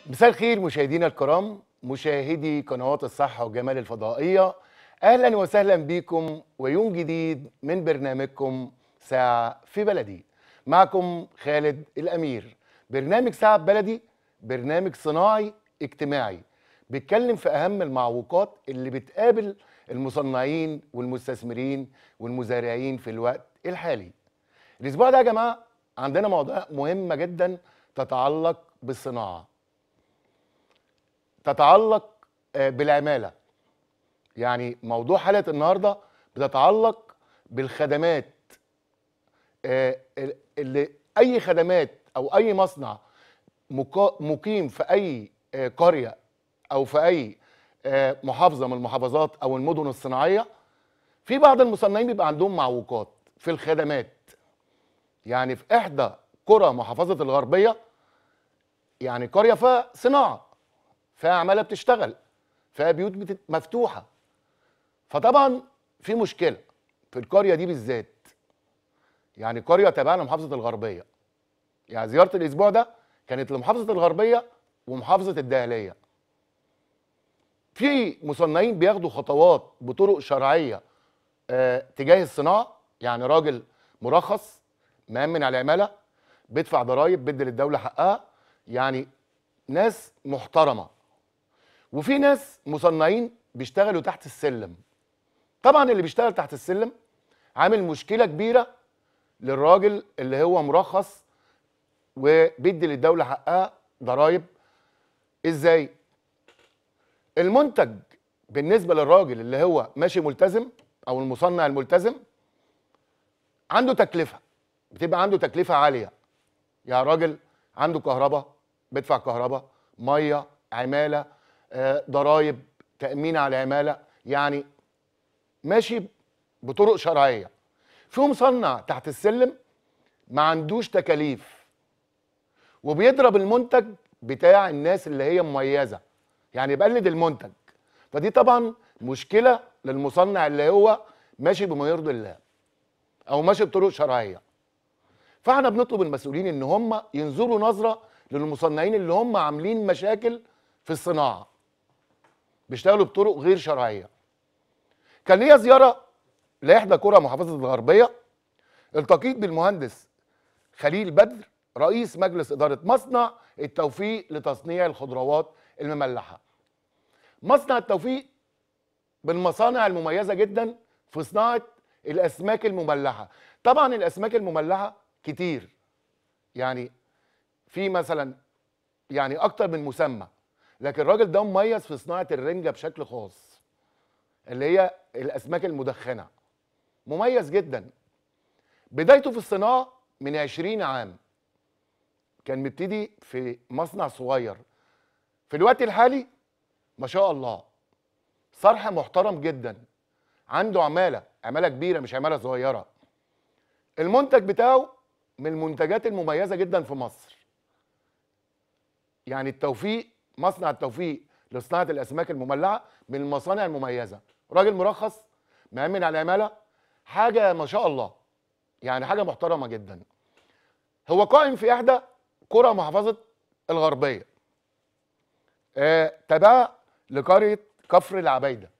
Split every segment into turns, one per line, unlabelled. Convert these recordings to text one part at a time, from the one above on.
مساء الخير مشاهدينا الكرام مشاهدي قنوات الصحة والجمال الفضائية أهلا وسهلا بكم ويوم جديد من برنامجكم ساعة في بلدي معكم خالد الأمير برنامج ساعة في بلدي برنامج صناعي اجتماعي بيتكلم في أهم المعوقات اللي بتقابل المصنعين والمستثمرين والمزارعين في الوقت الحالي الأسبوع ده يا جماعة عندنا مواضيع مهمة جدا تتعلق بالصناعة تتعلق آه، بالعمالة يعني موضوع حلقة النهاردة بتتعلق بالخدمات آه، اللي أي خدمات أو أي مصنع مقا- مقيم في أي آه، قرية أو في أي آه، محافظة من المحافظات أو المدن الصناعية في بعض المصنعين بيبقى عندهم معوقات في الخدمات يعني في إحدى قرى محافظة الغربية يعني قرية فيها صناعة فيها عمالة بتشتغل فيها بيوت بتت- مفتوحة فطبعا في مشكلة في القرية دي بالذات يعني قرية تابعة لمحافظة الغربية يعني زيارة الأسبوع ده كانت لمحافظة الغربية ومحافظة الدهلية في مصنعين بياخدوا خطوات بطرق شرعية آه تجاه الصناعة يعني راجل مرخص مأمن على العمالة بيدفع ضرائب بيدي للدولة حقها يعني ناس محترمة وفي ناس مصنعين بيشتغلوا تحت السلم طبعا اللي بيشتغل تحت السلم عامل مشكلة كبيرة للراجل اللي هو مرخص وبيدي للدولة حقها ضرائب ازاي المنتج بالنسبة للراجل اللي هو ماشي ملتزم او المصنع الملتزم عنده تكلفة بتبقى عنده تكلفة عالية يعني راجل عنده كهرباء بيدفع كهرباء ميه عماله آه، ضرايب تامين على العماله يعني ماشي بطرق شرعيه في مصنع تحت السلم ما عندوش تكاليف وبيضرب المنتج بتاع الناس اللي هي مميزه يعني بقلد المنتج فدي طبعا مشكله للمصنع اللي هو ماشي بما يرضي الله او ماشي بطرق شرعيه فاحنا بنطلب المسؤولين ان هم ينظروا نظره للمصنعين اللي هم عاملين مشاكل في الصناعه بيشتغلوا بطرق غير شرعيه كان ليا زياره لاحدى قرى محافظه الغربيه التقيت بالمهندس خليل بدر رئيس مجلس اداره مصنع التوفيق لتصنيع الخضروات المملحه مصنع التوفيق بالمصانع المميزه جدا في صناعه الاسماك المملحه طبعا الاسماك المملحه كتير يعني في مثلا يعني اكتر من مسمى لكن الراجل ده مميز في صناعه الرنجه بشكل خاص اللي هي الاسماك المدخنه مميز جدا بدايته في الصناعه من 20 عام كان مبتدي في مصنع صغير في الوقت الحالي ما شاء الله صرح محترم جدا عنده عماله عماله كبيره مش عماله صغيره المنتج بتاعه من المنتجات المميزه جدا في مصر يعني التوفيق مصنع التوفيق لصناعه الاسماك المملحه من المصانع المميزه راجل مرخص مأمن على العماله حاجه ما شاء الله يعني حاجه محترمه جدا هو قائم في احدى قرى محافظه الغربيه آه تبع لقريه كفر العبيده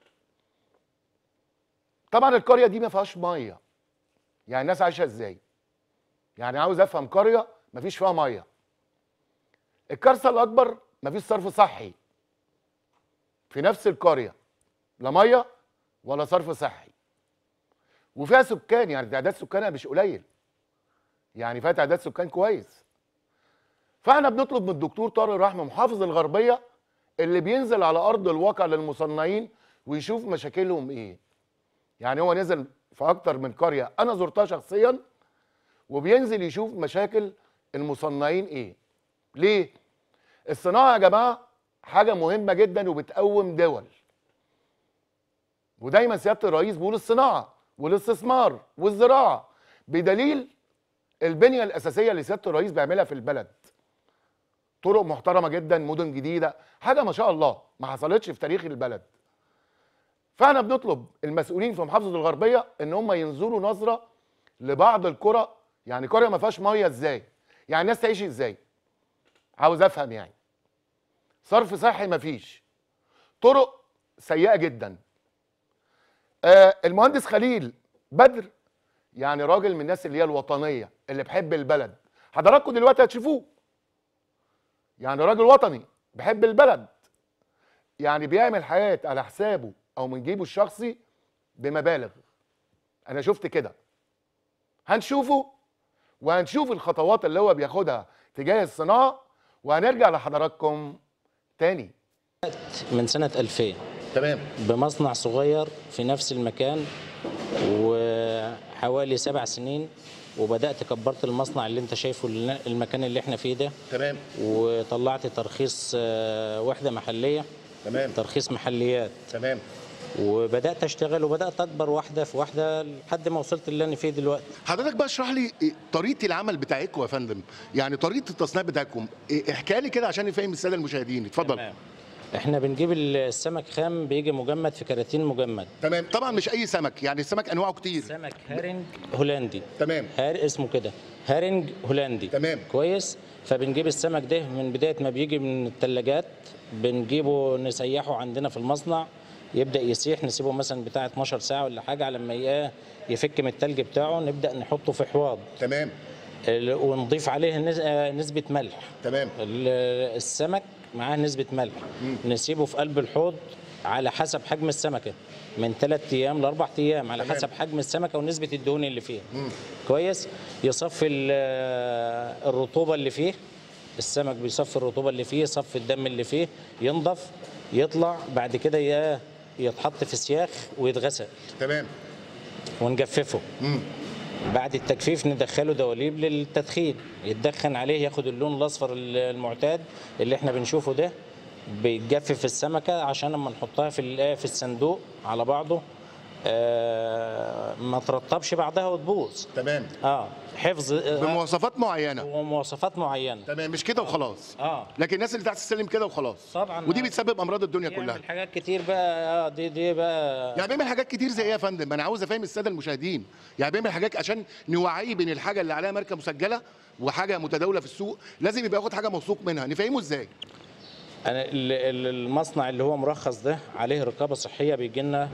طبعا القريه دي ما فيهاش ميه يعني الناس عايشه ازاي يعني عاوز افهم قريه ما فيش فيها ميه الكارثه الاكبر ما فيش صرف صحي في نفس القريه لا ميه ولا صرف صحي وفيها سكان يعني تعداد سكانها مش قليل يعني فيها تعداد سكان كويس فاحنا بنطلب من الدكتور طارق رحمه محافظ الغربيه اللي بينزل على ارض الواقع للمصنعين ويشوف مشاكلهم ايه يعني هو نزل في اكتر من قريه انا زرتها شخصيا وبينزل يشوف مشاكل المصنعين ايه ليه الصناعه يا جماعه حاجه مهمه جدا وبتقوم دول ودايما سياده الرئيس بيقول الصناعه والاستثمار والزراعه بدليل البنيه الاساسيه اللي سياده الرئيس بيعملها في البلد طرق محترمه جدا مدن جديده حاجه ما شاء الله ما حصلتش في تاريخ البلد فاحنا بنطلب المسؤولين في محافظه الغربيه ان هم ينظروا نظره لبعض القرى يعني قريه ما فيهاش ميه ازاي يعني الناس تعيش ازاي عاوز افهم يعني صرف صحي مفيش طرق سيئه جدا آه المهندس خليل بدر يعني راجل من الناس اللي هي الوطنيه اللي بحب البلد حضراتكم دلوقتي هتشوفوه يعني راجل وطني بحب البلد يعني بيعمل حاجات على حسابه او من جيبه الشخصي بمبالغ انا شفت كده هنشوفه وهنشوف الخطوات اللي هو بياخدها تجاه الصناعه وهنرجع لحضراتكم تاني
من سنة 2000
تمام
بمصنع صغير في نفس المكان وحوالي سبع سنين وبدأت كبرت المصنع اللي انت شايفه الل- المكان اللي احنا فيه ده
تمام
وطلعت ترخيص آه، وحدة محلية
تمام
ترخيص محليات
تمام
وبدأت اشتغل وبدأت اكبر واحدة في واحدة لحد ما وصلت اللي انا فيه دلوقتي
حضرتك بقى اشرح لي إيه طريقه العمل بتاعتكم يا فندم يعني طريقه التصنيع بتاعتكم إيه احكي لي كده عشان نفهم الساده المشاهدين اتفضل
تمام. احنا بنجيب السمك خام بيجي مجمد في كراتين مجمد
تمام طبعا مش اي سمك يعني السمك انواعه كتير
سمك هارنج هولندي
تمام
هار اسمه كده هارنج هولندي
تمام.
كويس فبنجيب السمك ده من بدايه ما بيجي من الثلاجات بنجيبه نسيحه عندنا في المصنع يبدا يسيح نسيبه مثلا بتاع 12 ساعه ولا حاجه على ما ي- يفك من التلج بتاعه نبدا نحطه في حواض
تمام
ال- ونضيف عليه نس- آه، نسبه ملح
تمام
ال- السمك معاه نسبة ملح نسيبه في قلب الحوض على حسب حجم السمكة من ثلاث أيام لأربع أيام على
تمام.
حسب حجم السمكة ونسبة الدهون اللي فيها كويس يصفي ال- الرطوبة اللي فيه السمك بيصفي الرطوبة اللي فيه يصفي الدم اللي فيه ينضف يطلع بعد كده ي- يتحط في سياخ ويتغسل
تمام
ونجففه بعد التجفيف ندخله دواليب للتدخين يتدخن عليه ياخد اللون الاصفر المعتاد اللي احنا بنشوفه ده بيتجفف السمكه عشان لما نحطها في ال- في الصندوق على بعضه آه ما ترطبش بعدها وتبوظ
تمام
اه حفظ آه
بمواصفات معينه
ومواصفات معينه
تمام مش كده وخلاص
اه
لكن الناس اللي تحت السلم كده وخلاص
طبعاً.
ودي بتسبب امراض الدنيا كلها
يعمل حاجات كتير بقى اه دي دي بقى
يعني بيعمل حاجات كتير زي ايه يا فندم انا عاوز افهم الساده المشاهدين يعني بيعمل حاجات عشان نوعيه بين الحاجه اللي عليها ماركه مسجله وحاجه متداوله في السوق لازم يبقى ياخد حاجه موثوق منها نفهمه ازاي
انا ال- ال- المصنع اللي هو مرخص ده عليه رقابه صحيه بيجي لنا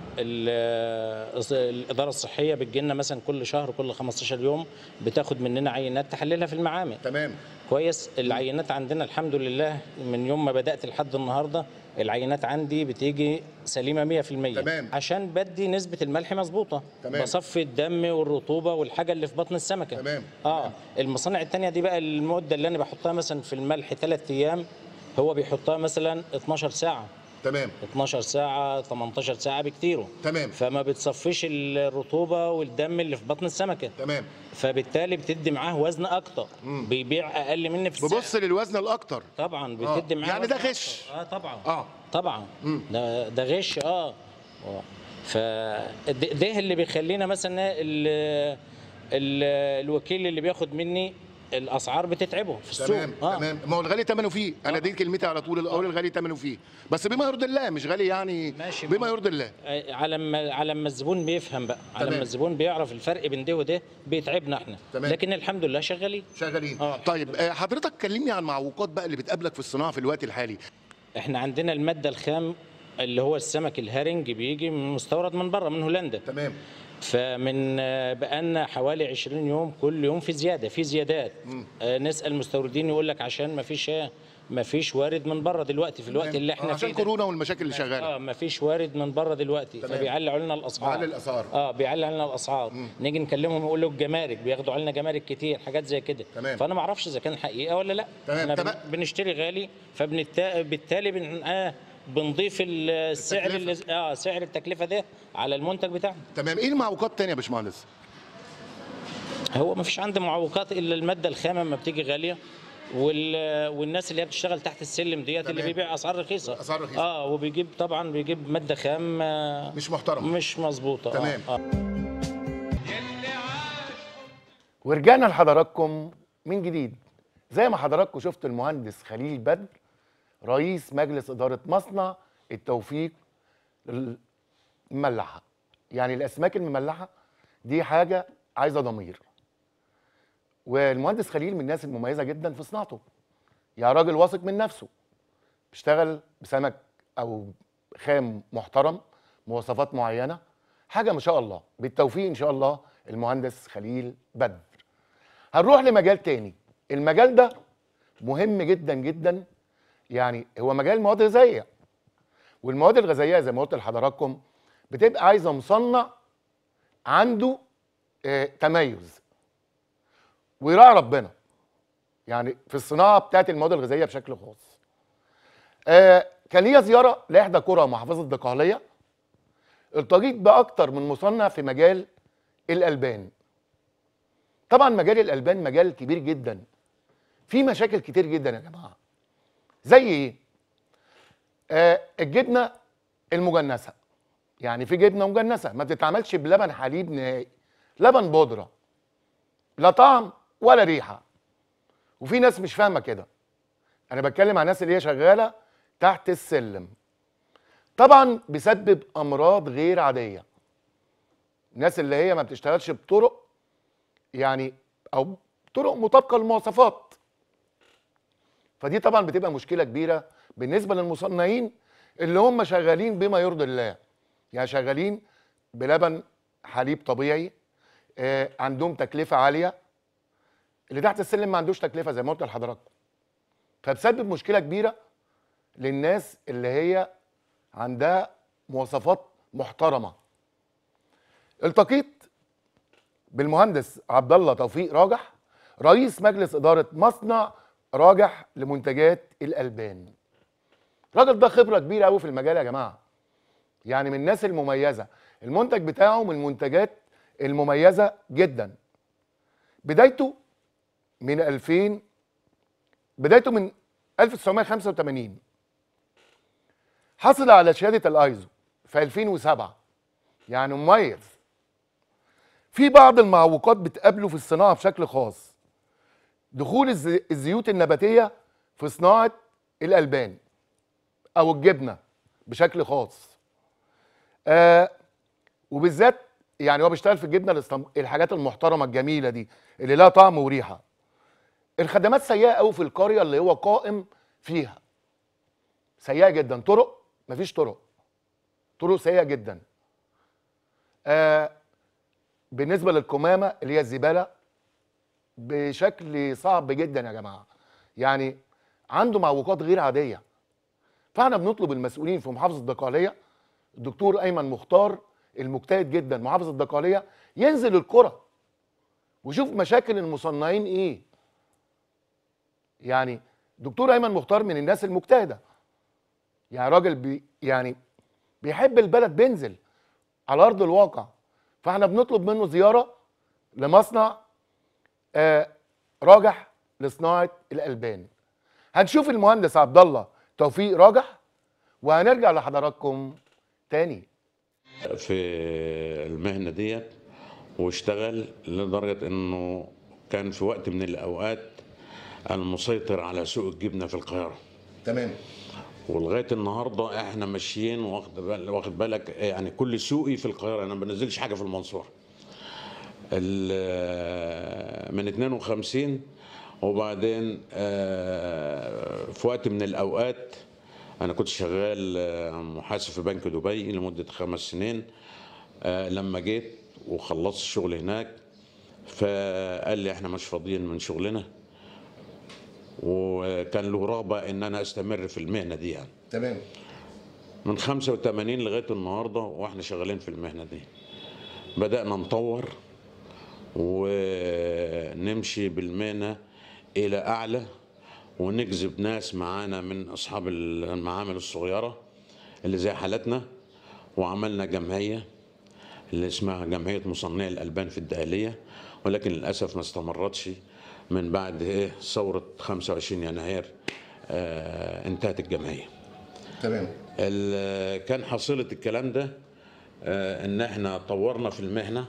الاداره الصحيه بتجي لنا مثلا كل شهر كل 15 يوم بتاخد مننا عينات تحللها في المعامل
تمام
كويس العينات عندنا الحمد لله من يوم ما بدات لحد النهارده العينات عندي بتيجي سليمه 100%
تمام.
عشان بدي نسبه الملح مظبوطه
تمام.
بصفي الدم والرطوبه والحاجه اللي في بطن السمكه
تمام.
اه المصانع التانية دي بقى المده اللي انا بحطها مثلا في الملح ثلاث ايام هو بيحطها مثلا 12 ساعه
تمام
12 ساعه 18 ساعه بكتيره
تمام
فما بتصفيش الرطوبه والدم اللي في بطن السمكه
تمام
فبالتالي بتدي معاه وزن اكتر بيبيع اقل مني في السعر
ببص للوزن الاكتر
طبعا
آه.
بتدي معاه
يعني
وزن
ده
أكتر.
غش.
اه طبعا
اه
طبعا ده ده غش اه آه. ف ده ده اللي بيخلينا مثلا ال ال الوكيل اللي بياخد مني الاسعار بتتعبه في السوق
تمام
آه.
تمام ما هو الغالي ثمنه فيه انا دي كلمتي على طول الاول الغالي ثمنه فيه بس بما يرضي الله مش غالي يعني
ماشي.
بما يرضي الله
آه، على ما على ما الزبون بيفهم بقى على
تمام.
ما الزبون بيعرف الفرق بين ده وده بيتعبنا احنا
تمام.
لكن الحمد لله شغالين
شغالين
آه.
طيب آه، حضرتك كلمني عن المعوقات بقى اللي بتقابلك في الصناعه في الوقت الحالي
احنا عندنا الماده الخام اللي هو السمك الهرنج بيجي من مستورد من بره من هولندا
تمام
فمن آه، بقالنا حوالي 20 يوم كل يوم في زياده في زيادات آه، نسال مستوردين يقول لك عشان ما فيش ما فيش وارد من بره دلوقتي في الوقت اللي احنا
آه، عشان
فيه ده.
كورونا والمشاكل اللي شغاله
اه ما فيش وارد من بره دلوقتي
تمام.
فبيعلوا لنا الاسعار
بيعلي الأسعار.
اه بيعلي علينا الاسعار نيجي نكلمهم يقولوا الجمارك بياخدوا علينا جمارك كتير حاجات زي كده
تمام.
فانا ما اعرفش اذا كان حقيقه ولا لا
تمام.
احنا
تمام.
بن- بنشتري غالي فبالتالي بن... آه بنضيف السعر اللي... اه سعر التكلفه ده على المنتج بتاعنا
تمام ايه المعوقات الثانيه يا باشمهندس
هو ما فيش عندي معوقات الا الماده الخام لما بتيجي غاليه وال... والناس اللي هي بتشتغل تحت السلم ديت اللي
تمام.
بيبيع اسعار رخيصه
أسعار رخيصة.
اه وبيجيب طبعا بيجيب ماده خام آه،
مش محترم
مش مظبوطه
تمام.
آه. آه.
ورجعنا لحضراتكم من جديد زي ما حضراتكم شفتوا المهندس خليل بدر رئيس مجلس إدارة مصنع التوفيق المملحة يعني الأسماك المملحة دي حاجة عايزة ضمير والمهندس خليل من الناس المميزة جدا في صناعته يعني راجل واثق من نفسه بيشتغل بسمك او خام محترم مواصفات معينه حاجه ما شاء الله بالتوفيق ان شاء الله المهندس خليل بدر هنروح لمجال تاني المجال ده مهم جدا جدا يعني هو مجال المواد الغذائيه والمواد الغذائيه زي ما قلت لحضراتكم بتبقى عايزه مصنع عنده آه تميز ويراعي ربنا يعني في الصناعه بتاعت المواد الغذائيه بشكل خاص آه كان ليا زياره لاحدى قرى محافظه الدقهليه التقيت باكتر من مصنع في مجال الالبان طبعا مجال الالبان مجال كبير جدا في مشاكل كتير جدا يا جماعه زي ايه آه الجبنه المجنسه يعني في جبنه مجنسه ما بتتعملش بلبن حليب نهائي لبن بودره لا طعم ولا ريحه وفي ناس مش فاهمه كده انا بتكلم عن الناس اللي هي شغاله تحت السلم طبعا بيسبب امراض غير عاديه الناس اللي هي ما بتشتغلش بطرق يعني او طرق مطابقه للمواصفات فدي طبعا بتبقى مشكله كبيره بالنسبه للمصنعين اللي هم شغالين بما يرضي الله يعني شغالين بلبن حليب طبيعي آه عندهم تكلفه عاليه اللي تحت السلم ما عندوش تكلفه زي ما قلت لحضراتكم فبسبب مشكله كبيره للناس اللي هي عندها مواصفات محترمه التقيت بالمهندس عبد الله توفيق راجح رئيس مجلس اداره مصنع راجح لمنتجات الالبان الراجل ده خبره كبيره قوي في المجال يا جماعه يعني من الناس المميزه المنتج بتاعه من المنتجات المميزه جدا بدايته من 2000 بدايته من 1985 حصل على شهاده الايزو في 2007 يعني مميز في بعض المعوقات بتقابله في الصناعه بشكل خاص دخول الزي- الزيوت النباتيه في صناعه الالبان او الجبنه بشكل خاص آه وبالذات يعني هو بيشتغل في الجبنه الاستم... الحاجات المحترمه الجميله دي اللي لها طعم وريحه الخدمات سيئه قوي في القريه اللي هو قائم فيها سيئه جدا طرق مفيش طرق طرق سيئه جدا آه بالنسبه للقمامه اللي هي الزباله بشكل صعب جدا يا جماعه يعني عنده معوقات غير عاديه فاحنا بنطلب المسؤولين في محافظه الدقهليه الدكتور ايمن مختار المجتهد جدا محافظ الدقهليه ينزل القرى ويشوف مشاكل المصنعين ايه يعني دكتور ايمن مختار من الناس المجتهده يعني راجل بي يعني بيحب البلد بينزل على ارض الواقع فاحنا بنطلب منه زياره لمصنع آه راجح لصناعه الالبان هنشوف المهندس عبد الله توفيق راجح وهنرجع لحضراتكم تاني
في المهنة ديت واشتغل لدرجة انه كان في وقت من الاوقات المسيطر على سوق الجبنة في القاهرة
تمام
ولغاية النهاردة احنا ماشيين واخد بال- واخد بالك يعني كل سوقي في القاهرة انا ما بنزلش حاجة في المنصورة ال- من 52 وبعدين آه، في وقت من الاوقات انا كنت شغال آه، محاسب في بنك دبي لمده خمس سنين آه، لما جيت وخلصت الشغل هناك فقال لي احنا مش فاضيين من شغلنا وكان له رغبه ان انا استمر في المهنه دي يعني
تمام
من 85 لغايه النهارده واحنا شغالين في المهنه دي بدانا نطور ونمشي بالمهنه الى اعلى ونجذب ناس معانا من اصحاب المعامل الصغيره اللي زي حالتنا وعملنا جمعيه اللي اسمها جمعيه مصنعي الالبان في الدقهليه ولكن للاسف ما استمرتش من بعد ايه ثوره 25 يناير آه انتهت الجمعيه
تمام
ال- كان حصيلة الكلام ده آه، ان احنا طورنا في المهنة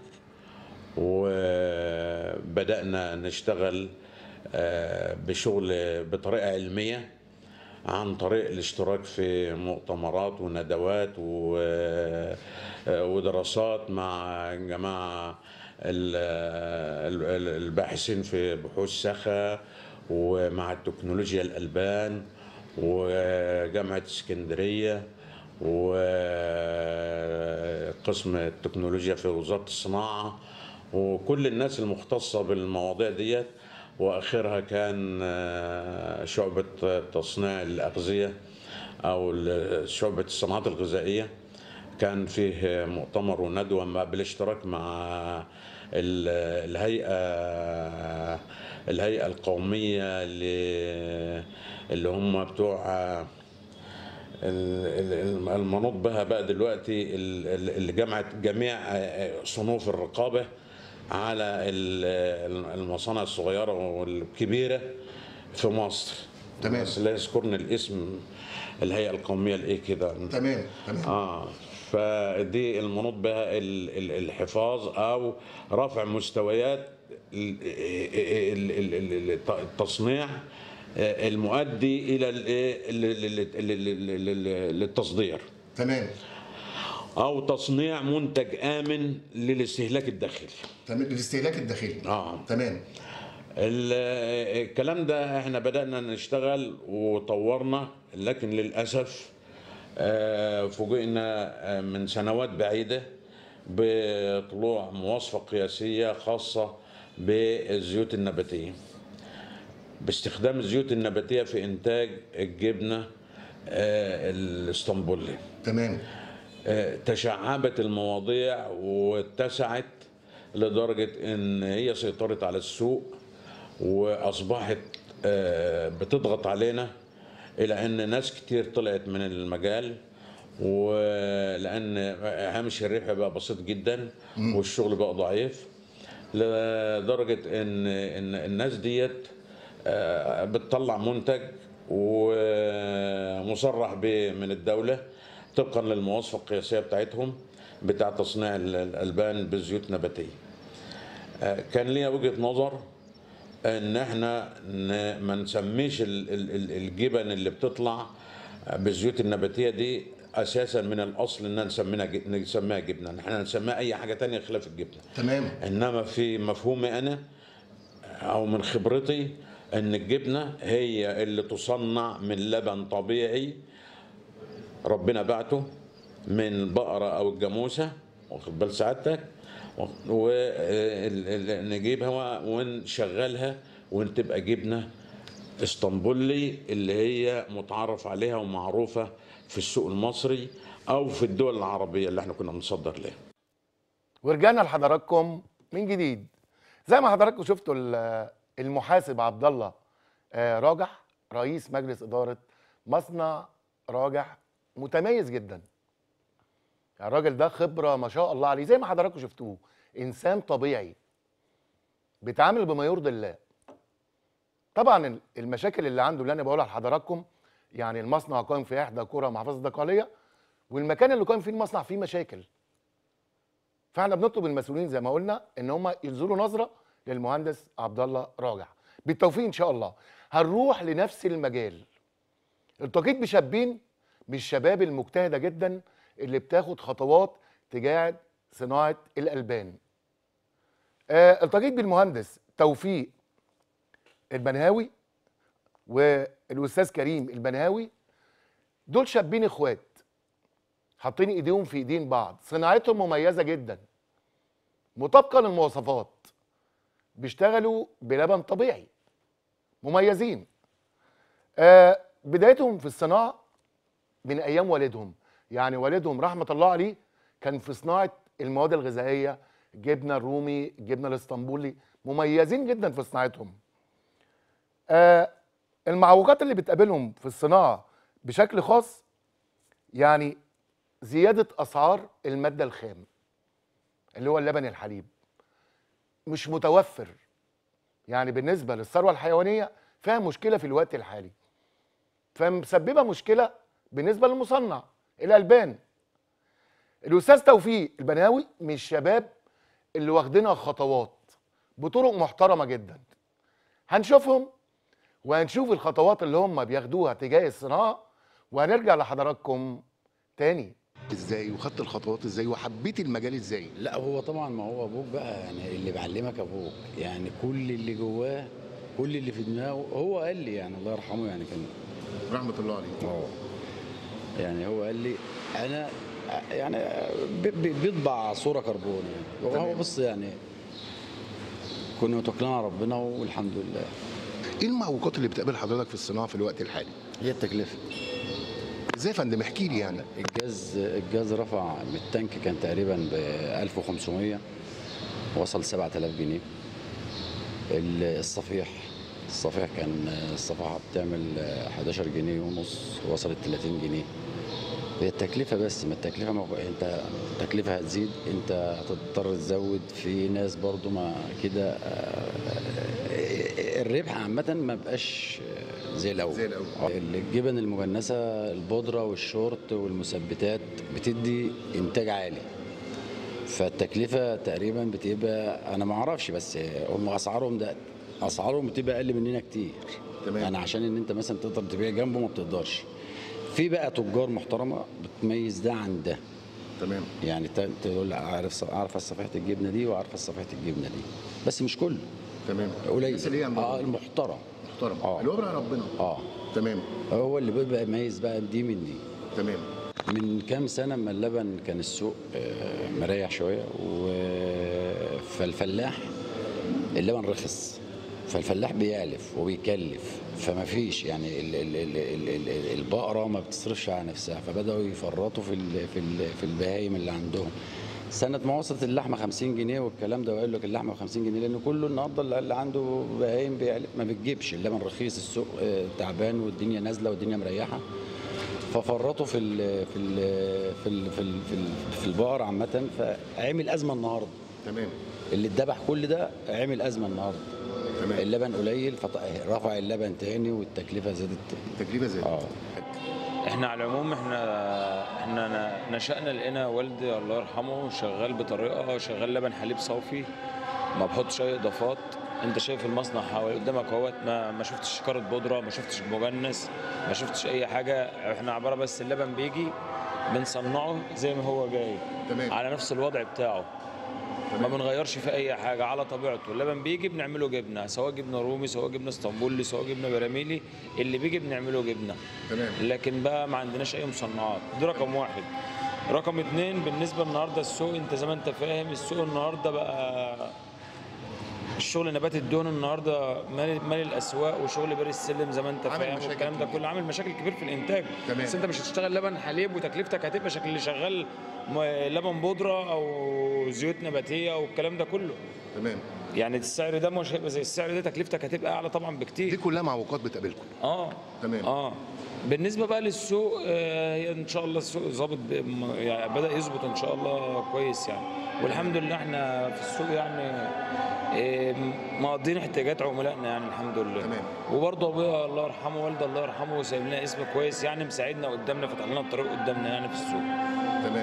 وبدأنا نشتغل آه، بشغل بطريقة علمية عن طريق الاشتراك في مؤتمرات وندوات و- آه، ودراسات مع جماعة ال- ال- الباحثين في بحوث سخا ومع التكنولوجيا الألبان وجامعة اسكندرية وقسم التكنولوجيا في وزارة الصناعة وكل الناس المختصة بالمواضيع ديت وآخرها كان آه، شعبة تصنيع الأغذية أو ال- شعبة الصناعات الغذائية كان فيه مؤتمر وندوة مع- بالاشتراك مع ال- الهيئة الهيئة القومية اللي اللي هم بتوع ال- ال- المنوط بها بقى دلوقتي ال- ال- اللي جمعت جميع صنوف الرقابة على ال- المصانع الصغيرة والكبيرة في مصر
تمام.
بس لا يذكرني الاسم الهيئة القومية لإيه كده
تمام تمام
اه فدي المنوط بها ال- ال- الحفاظ او رفع مستويات ال- ال- ال- ال- الت- التصنيع آه، المؤدي الى ال- ال- ال- ال- ال- ال- للتصدير
تمام
او تصنيع منتج امن للاستهلاك الداخلي
تمام الاستهلاك الداخلي
اه
تمام
ال- الكلام ده احنا بدأنا نشتغل وطورنا لكن للأسف آه، فوجئنا آه، من سنوات بعيدة بطلوع مواصفة قياسية خاصة بالزيوت النباتية باستخدام الزيوت النباتية في إنتاج الجبنة آه، الاسطنبولي
تمام
آه، تشعبت المواضيع واتسعت لدرجة ان هي سيطرت على السوق واصبحت آه، بتضغط علينا الى ان ناس كتير طلعت من المجال ولان هامش الربح بقى بسيط جدا والشغل بقى ضعيف لدرجة ان ان الناس ديت آه، بتطلع منتج ومصرح به من الدولة طبقا للمواصفة القياسية بتاعتهم بتاع تصنيع ال- الألبان بالزيوت النباتية آه، كان ليا وجهة نظر ان احنا ن- ما نسميش ال- ال- ال- الجبن اللي بتطلع بالزيوت النباتية دي اساسا من الاصل ان نسميها ج- نسميها جبنة احنا نسميها اي حاجة تانية خلاف الجبنة
تمام
انما في مفهومي انا او من خبرتي ان الجبنه هي اللي تصنع من لبن طبيعي ربنا بعته من البقره او الجاموسه واخد بال سعادتك ونجيبها ونشغلها وتبقى جبنه اسطنبولي اللي هي متعارف عليها ومعروفه في السوق المصري او في الدول العربيه اللي احنا كنا بنصدر لها
ورجعنا لحضراتكم من جديد زي ما حضراتكم شفتوا ال- المحاسب عبد الله آه، راجح رئيس مجلس اداره مصنع راجح متميز جدا يعني الراجل ده خبره ما شاء الله عليه زي ما حضراتكم شفتوه انسان طبيعي بيتعامل بما يرضي الله طبعا ال- المشاكل اللي عنده اللي انا بقولها لحضراتكم يعني المصنع قائم في احدى قرى محافظه الدقهليه والمكان اللي قائم فيه المصنع فيه مشاكل فاحنا بنطلب من المسؤولين زي ما قلنا ان هم ينزلوا نظره للمهندس عبد الله راجح بالتوفيق ان شاء الله هنروح لنفس المجال التقيت بشابين من الشباب المجتهده جدا اللي بتاخد خطوات تجاه صناعه الالبان آه التقيت بالمهندس توفيق البنهاوي والاستاذ كريم البنهاوي دول شابين اخوات حاطين ايديهم في ايدين بعض صناعتهم مميزه جدا مطابقه للمواصفات بيشتغلوا بلبن طبيعي مميزين آه بدايتهم في الصناعه من ايام والدهم يعني والدهم رحمه الله عليه كان في صناعه المواد الغذائيه الجبنه الرومي الجبنه الاسطنبولي مميزين جدا في صناعتهم آه المعوقات اللي بتقابلهم في الصناعه بشكل خاص يعني زياده اسعار الماده الخام اللي هو اللبن الحليب مش متوفر يعني بالنسبه للثروه الحيوانيه فيها مشكله في الوقت الحالي فمسببه مشكله بالنسبه للمصنع الالبان الاستاذ توفيق البناوي من الشباب اللي واخدينها خطوات بطرق محترمه جدا هنشوفهم وهنشوف الخطوات اللي هم بياخدوها تجاه الصناعه وهنرجع لحضراتكم تاني
ازاي وخدت الخطوات ازاي وحبيت المجال ازاي
لا هو طبعا ما هو ابوك بقى يعني اللي بيعلمك ابوك يعني كل اللي جواه كل اللي في دماغه هو قال لي يعني الله يرحمه يعني كان
رحمه الله عليه
اه يعني هو قال لي انا يعني ب- ب- بيطبع صوره كربون يعني وهو بص يعني كنا متوكلين على ربنا والحمد لله
ايه المعوقات اللي بتقابل حضرتك في الصناعه في الوقت الحالي
هي التكلفه
ازاي يا فندم احكي لي يعني
الجاز الجاز رفع من التانك كان تقريبا ب 1500 وصل 7000 جنيه ال- الصفيح الصفيح كان الصفحه بتعمل 11 جنيه ونص وصلت 30 جنيه هي التكلفه بس ما التكلفه ما انت التكلفه هتزيد انت هتضطر تزود في ناس برضو ما كده آه، الربح عامه ما بقاش زي الاول
زي الأول.
الجبن المجنسه البودره والشورت والمثبتات بتدي انتاج عالي فالتكلفه تقريبا بتبقى انا ما اعرفش بس هم اسعارهم ده اسعارهم بتبقى اقل مننا كتير
تمام.
يعني عشان ان انت مثلا تقدر تبيع جنبه ما بتقدرش في بقى تجار محترمه بتميز ده عن ده
تمام
يعني ت- تقول عارف عارفه صفيحه الجبنه دي وعارفه صفيحه الجبنه دي بس مش كله
تمام
قليل
الناس اللي هي عندها
اه المحترم
محترم
آه.
اللي هو بقى ربنا
اه
تمام
هو اللي بيبقى يميز بقى دي من دي
تمام
من كام سنة ما اللبن كان السوق آه، مريح شوية و... فالفلاح اللبن رخص فالفلاح بيعلف وبيكلف فما فيش يعني ال ال ال ال ال ال البقرة ما بتصرفش على نفسها فبدأوا يفرطوا في ال في ال في البهايم اللي عندهم سنة ما وصلت اللحمة 50 جنيه والكلام ده وقال لك اللحمة 50 جنيه لأن كله النهارده اللي- اللي عنده بهايم بيعلف ما بتجيبش اللبن رخيص السوق آه، تعبان والدنيا نازلة والدنيا مريحة ففرطوا في ال في ال في ال في, ال في, ال في البقر عامه فعمل ازمه النهارده
تمام
اللي اتذبح كل ده عمل ازمه النهارده
تمام.
اللبن قليل فرفع اللبن تاني والتكلفه زادت تاني
تكلفه زي
اه
احنا على العموم احنا احنا ن- نشأنا لقينا والدي الله يرحمه شغال بطريقه شغال لبن حليب صافي ما بحطش اي اضافات انت شايف المصنع حوالي قدامك اهوت ما ما شفتش شكاره بودره ما شفتش مجنس ما شفتش اي حاجه احنا عباره بس اللبن بيجي بنصنعه زي ما هو جاي
تمام.
على نفس الوضع بتاعه ما بنغيرش في اي حاجه على طبيعته اللبن بيجي بنعمله جبنه سواء جبنه رومي سواء جبنه اسطنبولي سواء جبنه براميلي اللي بيجي بنعمله جبنه
تمام.
لكن بقى ما عندناش اي مصنعات ده رقم واحد رقم اتنين بالنسبه النهارده السوق انت زي ما انت فاهم السوق النهارده بقى الشغل نبات الدهن النهارده مالي مالي الاسواق وشغل بير السلم زي ما انت
عامل
فاهم
مشاكل
والكلام ده
كبيرة.
كله عامل مشاكل كبير في الانتاج
تمام.
بس انت مش هتشتغل لبن حليب وتكلفتك هتبقى شكل اللي شغال م- لبن بودره او زيوت نباتيه والكلام ده كله
تمام
يعني السعر ده مش هيبقى زي السعر ده تكلفتك هتبقى اعلى طبعا بكتير
دي كلها معوقات بتقابلكم
اه
تمام.
اه بالنسبه بقى للسوق آه، هي ان شاء الله السوق ظابط ب- م- يعني بدا يظبط ان شاء الله كويس يعني والحمد لله احنا في السوق يعني آه، مقضين احتياجات عملائنا يعني الحمد لله
تمام.
وبرضه ابويا الله يرحمه والده الله يرحمه سايب لنا اسم كويس يعني مساعدنا قدامنا فتح لنا الطريق قدامنا يعني في السوق
تمام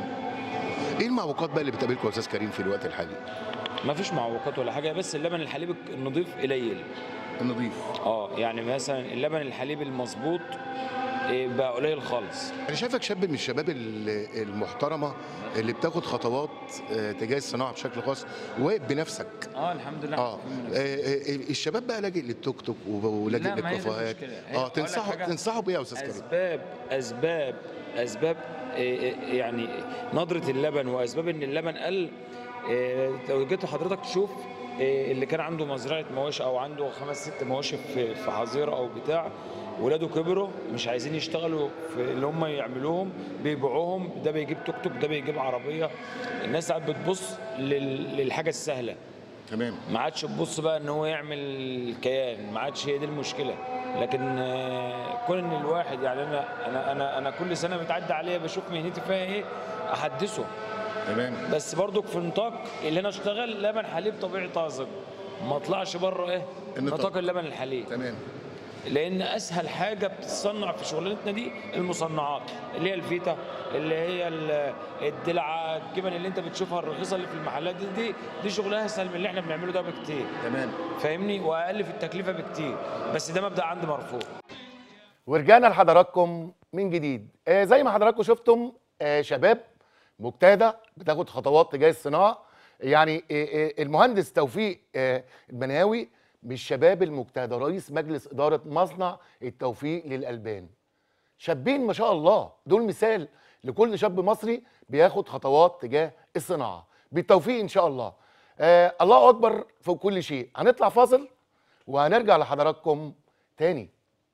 ايه المعوقات بقى اللي بتقابلكم يا استاذ كريم في الوقت الحالي
ما فيش معوقات ولا حاجه بس اللبن الحليب النظيف قليل
النظيف
اه يعني مثلا اللبن الحليب المظبوط آه، بقى قليل خالص
انا شايفك شاب من الشباب ال- المحترمه اللي بتاخد خطوات آه، تجاه الصناعه بشكل خاص وواقف بنفسك
اه الحمد لله
اه آه، آه، الشباب بقى لاجئ للتوك توك ولاجئ
لا، ما هي دي
للكافيهات
المشكلة. هي-
اه
أقول لك
تنصحوا
حاجة.
تنصحوا بيه يا استاذ كريم
اسباب اسباب اسباب إيه، إيه، يعني ندره اللبن واسباب ان اللبن قل إيه، لو جيت حضرتك تشوف إيه، اللي كان عنده مزرعه مواشي او عنده خمس ست مواشي في في حظيره او بتاع ولاده كبروا مش عايزين يشتغلوا في اللي هم يعملوهم بيبيعوهم ده بيجيب توك توك ده بيجيب عربيه الناس ساعات بتبص لل- للحاجه السهله
تمام
ما عادش تبص بقى ان هو يعمل كيان ما عادش هي دي المشكله لكن آه، كون ان الواحد يعني انا انا انا انا كل سنه بتعدي عليا بشوف مهنتي فيها ايه احدثه
تمام
بس برضك في نطاق اللي انا اشتغل لبن حليب طبيعي طازج ما اطلعش بره ايه
النطاق.
نطاق اللبن الحليب
تمام
لان اسهل حاجه بتتصنع في شغلانتنا دي المصنعات اللي هي الفيتا اللي هي ال- الدلعه الجبن اللي انت بتشوفها الرخيصه اللي في المحلات دي دي, دي شغلها اسهل من اللي احنا بنعمله ده بكتير
تمام
فاهمني واقل في التكلفه بكتير بس ده مبدا عندي مرفوض
ورجعنا لحضراتكم من جديد آه زي ما حضراتكم شفتم آه شباب مجتهده بتاخد خطوات تجاه الصناعه يعني آه آه المهندس توفيق آه المناوي من الشباب المجتهده رئيس مجلس اداره مصنع التوفيق للالبان شابين ما شاء الله دول مثال لكل شاب مصري بياخد خطوات تجاه الصناعه بالتوفيق ان شاء الله آه الله اكبر فوق كل شيء هنطلع فاصل وهنرجع لحضراتكم تاني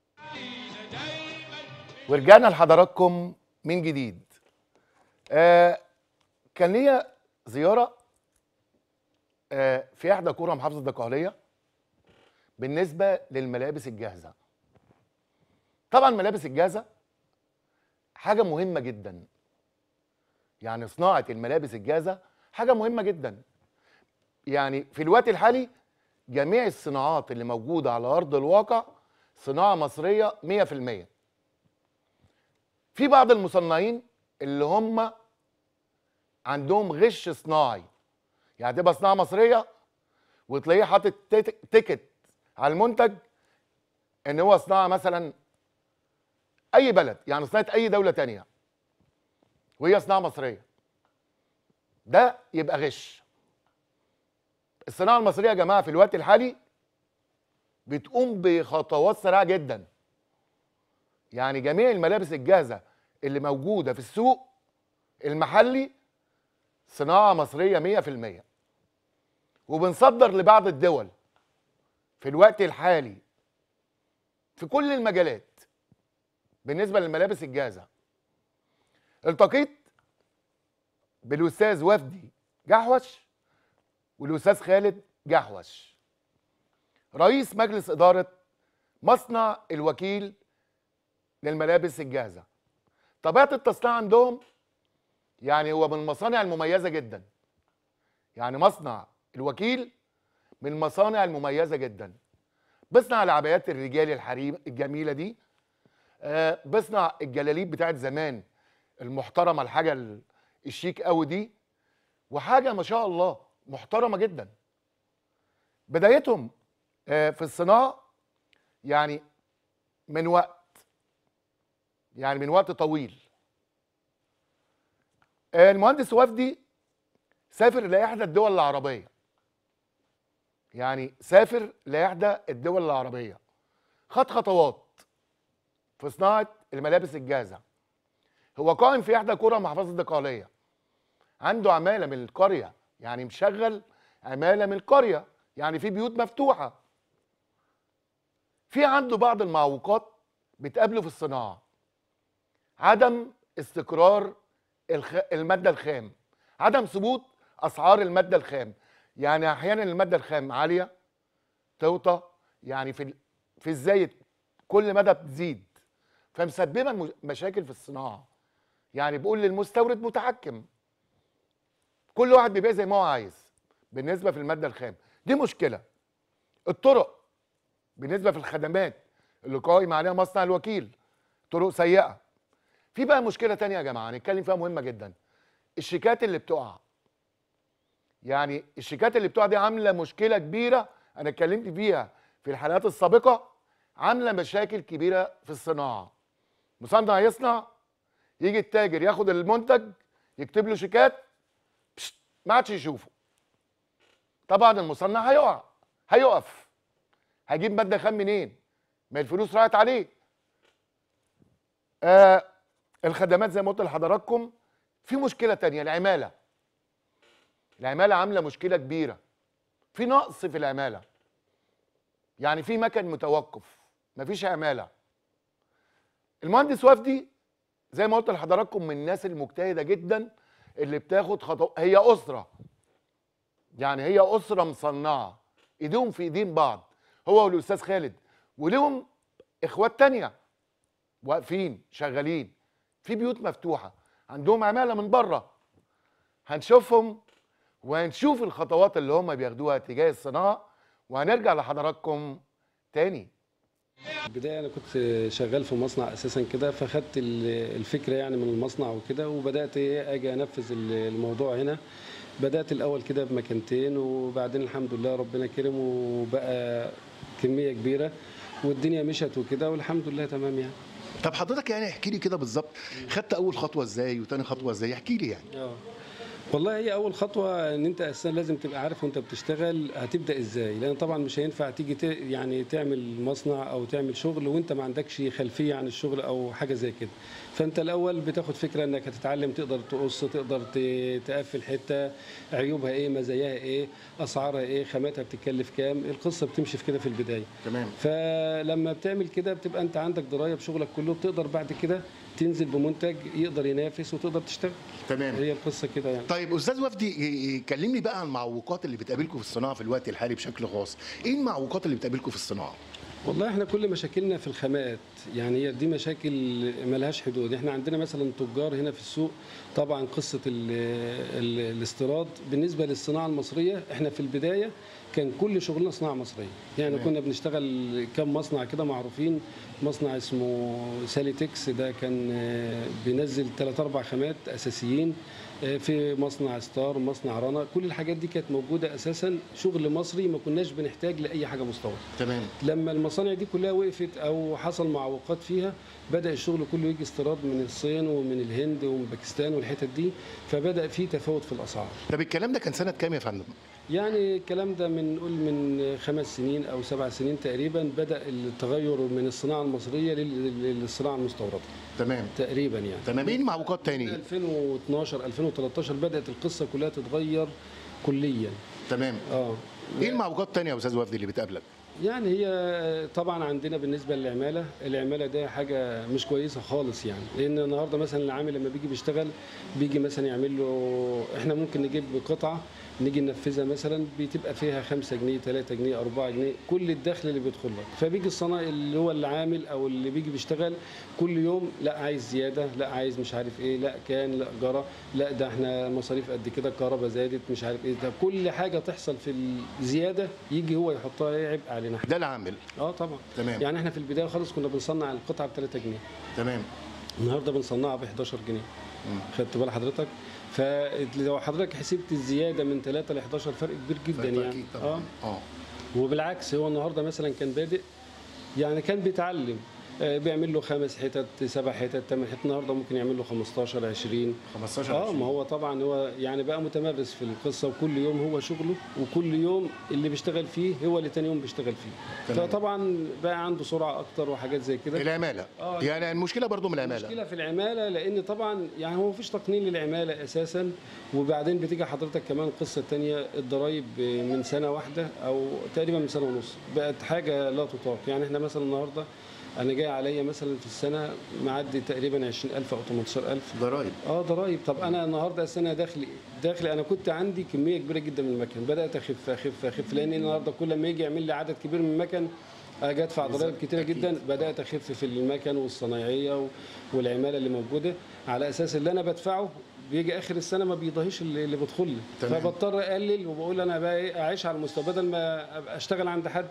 ورجعنا لحضراتكم من جديد آه كان ليا زياره آه في احدى قرى محافظه الدقهليه بالنسبه للملابس الجاهزه طبعا الملابس الجاهزه حاجه مهمه جدا يعني صناعه الملابس الجاهزه حاجه مهمه جدا يعني في الوقت الحالي جميع الصناعات اللي موجوده على ارض الواقع صناعه مصريه 100% في بعض المصنعين اللي هم عندهم غش صناعي يعني تبقى صناعه مصريه وتلاقيه حاطط تيت- تيكت على المنتج ان هو صناعه مثلا اي بلد يعني صناعه اي دوله تانية وهي صناعه مصريه ده يبقى غش الصناعه المصريه يا جماعه في الوقت الحالي بتقوم بخطوات سريعه جدا يعني جميع الملابس الجاهزه اللي موجوده في السوق المحلي صناعه مصريه 100% وبنصدر لبعض الدول في الوقت الحالي في كل المجالات بالنسبه للملابس الجاهزه التقيت بالاستاذ وفدي جحوش والاستاذ خالد جحوش رئيس مجلس اداره مصنع الوكيل للملابس الجاهزه طبيعه التصنيع عندهم يعني هو من المصانع المميزه جدا يعني مصنع الوكيل من المصانع المميزه جدا بصنع العبايات الرجالي الحريم الجميله دي آه بصنع الجلاليب بتاعت زمان المحترمه الحاجه ال- الشيك قوي دي وحاجه ما شاء الله محترمه جدا بدايتهم آه في الصناعه يعني من وقت يعني من وقت طويل آه المهندس وفدي سافر لاحدى الدول العربيه يعني سافر لاحدى الدول العربيه خد خطوات في صناعه الملابس الجاهزه هو قائم في احدى قرى محافظه الدقهليه عنده عماله من القريه يعني مشغل عماله من القريه يعني في بيوت مفتوحه في عنده بعض المعوقات بتقابله في الصناعه عدم استقرار الخ... الماده الخام عدم ثبوت اسعار الماده الخام يعني احيانا الماده الخام عاليه توطى يعني في ال- في الزايد كل مدى بتزيد فمسببه مش- مشاكل في الصناعه يعني بيقول للمستورد متحكم كل واحد بيبيع زي ما هو عايز بالنسبه في الماده الخام دي مشكله الطرق بالنسبه في الخدمات اللي قائم عليها مصنع الوكيل طرق سيئه في بقى مشكله تانية يا جماعه هنتكلم فيها مهمه جدا الشيكات اللي بتقع يعني الشيكات اللي بتقع دي عامله مشكله كبيره انا اتكلمت فيها في الحلقات السابقه عامله مشاكل كبيره في الصناعه مصنع يصنع يجي التاجر ياخد المنتج يكتب له شيكات بشت، ما عادش يشوفه طبعا المصنع هيقع هيقف هيجيب ماده خام منين ما الفلوس راحت عليه آه الخدمات زي ما قلت لحضراتكم في مشكله تانية العماله العماله عامله مشكله كبيره في نقص في العماله يعني في مكن متوقف مفيش عماله المهندس وفدي زي ما قلت لحضراتكم من الناس المجتهده جدا اللي بتاخد خطوات هي اسره يعني هي اسره مصنعه ايديهم في ايدين بعض هو والاستاذ خالد ولهم اخوات تانية واقفين شغالين في بيوت مفتوحه عندهم عماله من بره هنشوفهم وهنشوف الخطوات اللي هم بياخدوها تجاه الصناعه وهنرجع لحضراتكم تاني
البداية أنا كنت شغال في مصنع أساسا كده فخدت ال- الفكرة يعني من المصنع وكده وبدأت إيه أجي أنفذ ال- الموضوع هنا بدأت الأول كده بمكانتين وبعدين الحمد لله ربنا كرم وبقى كمية كبيرة والدنيا مشت وكده والحمد لله تمام يعني
طب حضرتك يعني احكي لي كده بالظبط خدت اول خطوه ازاي وتاني خطوه ازاي احكي لي يعني
اه والله هي اول خطوه ان انت اساسا لازم تبقى عارف وانت بتشتغل هتبدا ازاي لان طبعا مش هينفع تيجي ت- يعني تعمل مصنع او تعمل شغل وانت ما عندكش خلفيه عن الشغل او حاجه زي كده فانت الاول بتاخد فكره انك هتتعلم تقدر تقص تقدر ت- تقفل حته عيوبها ايه مزاياها ايه اسعارها ايه خاماتها بتتكلف كام القصه بتمشي في كده في البدايه
تمام
فلما بتعمل كده بتبقى انت عندك درايه بشغلك كله بتقدر بعد كده تنزل بمنتج يقدر ينافس وتقدر تشتغل
تمام
هي القصه كده يعني
طيب استاذ وفدي ي- ي- كلمني بقى عن المعوقات اللي بتقابلكم في الصناعه في الوقت الحالي بشكل خاص ايه المعوقات اللي بتقابلكم في الصناعه
والله احنا كل مشاكلنا في الخامات يعني هي دي مشاكل ملهاش حدود احنا عندنا مثلا تجار هنا في السوق طبعا قصة ال ال الاستيراد بالنسبة للصناعة المصرية احنا في البداية كان كل شغلنا صناعة مصرية يعني كنا بنشتغل كم مصنع كده معروفين مصنع اسمه ساليتكس ده كان آه، بينزل ثلاث اربع خامات اساسيين آه، في مصنع ستار مصنع رانا كل الحاجات دي كانت موجودة اساسا شغل مصري ما كناش بنحتاج لاي حاجة مستوردة
تمام
لما المصانع دي كلها وقفت او حصل معوقات فيها بدا الشغل كله يجي استيراد من الصين ومن الهند ومن باكستان والحتت دي فبدا في تفاوت في الاسعار
طب الكلام ده كان سنه كام يا فندم
يعني الكلام ده من نقول من خمس سنين او سبع سنين تقريبا بدا التغير من الصناعه المصريه لل- للصناعه المستورده
تمام
تقريبا يعني
تمام ايه المعوقات تاني
2012 2013 بدات القصه كلها تتغير كليا
تمام
اه
ايه المعوقات التانية يا استاذ وفدي اللي بتقابلك
يعني هي طبعا عندنا بالنسبه للعماله العماله ده حاجه مش كويسه خالص يعني لان النهارده مثلا العامل لما بيجي بيشتغل بيجي مثلا يعمل له احنا ممكن نجيب قطعه نيجي ننفذها مثلا بتبقى فيها 5 جنيه 3 جنيه 4 جنيه كل الدخل اللي بيدخل لك فبيجي الصنايعي اللي هو العامل او اللي بيجي بيشتغل كل يوم لا عايز زياده لا عايز مش عارف ايه لا كان لا جرى لا ده احنا المصاريف قد كده الكهرباء زادت مش عارف ايه ده كل حاجه تحصل في الزياده يجي هو يحطها ايه عبء علينا احنا
ده العامل
اه طبعا
تمام.
يعني احنا في البدايه خالص كنا بنصنع القطعه ب 3 جنيه
تمام
النهارده بنصنعها ب 11 جنيه خدت بال حضرتك فلو حضرتك حسبت الزياده من 3 ل 11 فرق كبير جدا يعني
اكيد
اه
طبعا اه
وبالعكس هو النهارده مثلا كان بادئ يعني كان بيتعلم آه، بيعمل له خمس حتت سبع حتت ثمان حتت النهارده ممكن يعمل له 15 20
15
اه ما هو طبعا هو يعني بقى متمرس في القصه وكل يوم هو شغله وكل يوم اللي بيشتغل فيه هو اللي تاني يوم بيشتغل فيه
تمام.
فطبعا بقى عنده سرعه اكتر وحاجات زي كده
العماله
آه.
يعني المشكله برضو من العماله
المشكله في العماله لان طبعا يعني هو مفيش تقنين للعماله اساسا وبعدين بتيجي حضرتك كمان قصه تانية الضرايب من سنه واحده او تقريبا من سنه ونص بقت حاجه لا تطاق يعني احنا مثلا النهارده انا جاي عليا مثلا في السنه معدي تقريبا 20000 او 18000
ضرايب
اه ضرايب طب انا النهارده السنه داخلي داخلي انا كنت عندي كميه كبيره جدا من المكن بدات اخف اخف اخف لان النهارده كل ما يجي يعمل لي عدد كبير من المكن اجي ادفع ضرائب كتيره جدا بدات اخف في المكن والصنايعيه و- والعماله اللي موجوده على اساس اللي انا بدفعه بيجي اخر السنه ما بيضاهيش اللي اللي بيدخل لي
تمام.
فبضطر اقلل وبقول انا بقى ايه اعيش على المستوى بدل ما ابقى اشتغل عند حد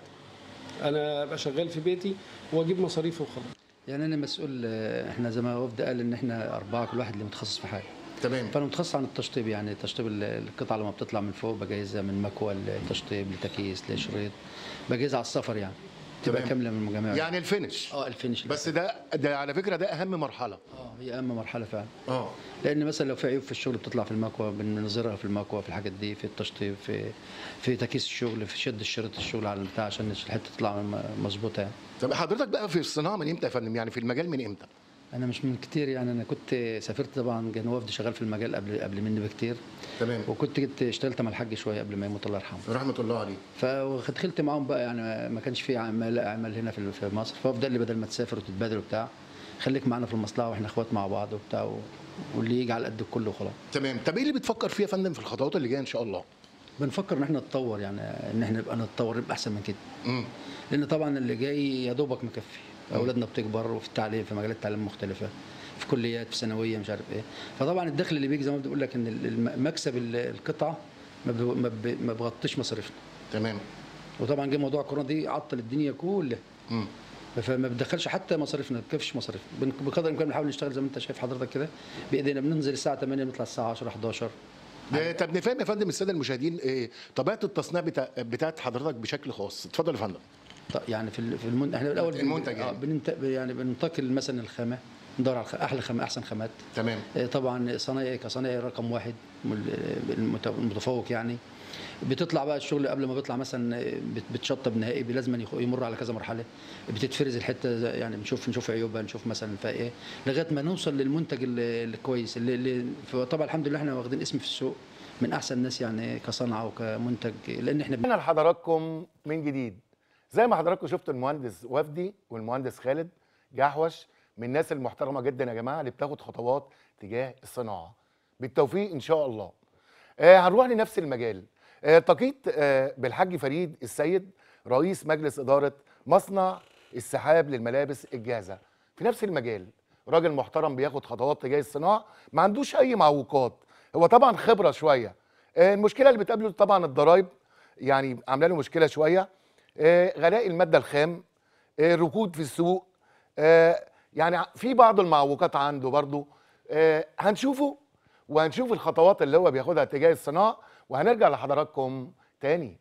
انا ابقى شغال في بيتي واجيب مصاريفي وخلاص
يعني انا مسؤول آه، احنا زي ما وفد قال ان احنا اربعه كل واحد اللي متخصص في حاجه
تمام
فانا متخصص عن التشطيب يعني تشطيب ال- القطعه لما بتطلع من فوق بجهزها من مكوى لتشطيب لتكييس لشريط بجهزها على السفر يعني تبقى
تمام.
كامله من المجاميع
يعني الفينش
اه الفينش
بس ده ده على فكره ده اهم مرحله
اه هي اهم مرحله فعلا
اه
لان مثلا لو في عيوب في الشغل بتطلع في المكوى بننظرها في المكوى في الحاجات دي في التشطيب في في تكييس الشغل في شد الشريط الشغل على البتاع عشان الحته تطلع م- مظبوطه يعني
طب حضرتك بقى في الصناعه من امتى يا فندم يعني في المجال من امتى
انا مش من كتير يعني انا كنت سافرت طبعا كان وفد شغال في المجال قبل قبل مني بكتير
تمام
وكنت جيت اشتغلت مع الحاج شويه قبل ما يموت الله يرحمه
رحمه الله عليه
فدخلت معاهم بقى يعني ما كانش في عمل عمل هنا في في مصر فافضل لي بدل ما تسافر وتتبادل وبتاع خليك معانا في المصلحه واحنا اخوات مع بعض وبتاع و... واللي يجي على قد الكل وخلاص
تمام طب ايه اللي بتفكر فيه يا فندم في الخطوات اللي جايه ان شاء الله
بنفكر ان احنا نتطور يعني ان احنا نبقى نتطور نبقى احسن من كده
امم
لان طبعا اللي جاي يا دوبك مكفي اولادنا بتكبر وفي التعليم في مجالات تعليم مختلفه في كليات في ثانويه مش عارف ايه فطبعا الدخل اللي بيجي زي ما بقول لك ان الم- مكسب ال- القطعه ما بي- ما بي- ما بيغطيش مصاريفنا
تمام
وطبعا جه موضوع كورونا دي عطل الدنيا كلها
مم.
فما بتدخلش حتى مصاريفنا ما بتكفيش مصاريفنا بن- بقدر الامكان بنحاول نشتغل زي ما انت شايف حضرتك كده بايدينا بننزل الساعه 8 نطلع الساعه 10 11
آه، طب نفهم يا فندم الساده المشاهدين آه، طبيعه التصنيع بتاع بتاعت حضرتك بشكل خاص اتفضل يا فندم
طيب يعني في ال- في المن... احنا الاول بن-
المنتج
آه،
يعني.
بننت... يعني بننتقل مثلا الخامه ندور على الخ- احلى خم احسن خامات
تمام
آه، طبعا صنايعي كصنايعي رقم واحد مل- المت- المتفوق يعني بتطلع بقى الشغل قبل ما بيطلع مثلا آه، بت- بتشطب نهائي لازم يخ- يمر على كذا مرحله بتتفرز الحته زي- يعني نشوف نشوف عيوبها نشوف مثلا فيها ايه لغايه ما نوصل للمنتج ال- الكويس اللي, اللي طبعا الحمد لله احنا واخدين اسم في السوق من احسن الناس يعني كصنعه وكمنتج لان احنا
رجعنا لحضراتكم من جديد زي ما حضراتكم شفتوا المهندس وفدي والمهندس خالد جحوش من الناس المحترمه جدا يا جماعه اللي بتاخد خطوات تجاه الصناعه بالتوفيق ان شاء الله آه هنروح لنفس المجال آه التقيت آه بالحاج فريد السيد رئيس مجلس اداره مصنع السحاب للملابس الجاهزه في نفس المجال راجل محترم بياخد خطوات تجاه الصناعه ما عندوش اي معوقات هو طبعا خبره شويه آه المشكله اللي بتقابله طبعا الضرايب يعني عامله له مشكله شويه آه غلاء الماده الخام آه الركود في السوق آه يعني ع- في بعض المعوقات عنده برضو آه هنشوفه وهنشوف الخطوات اللي هو بياخدها تجاه الصناعه وهنرجع لحضراتكم تاني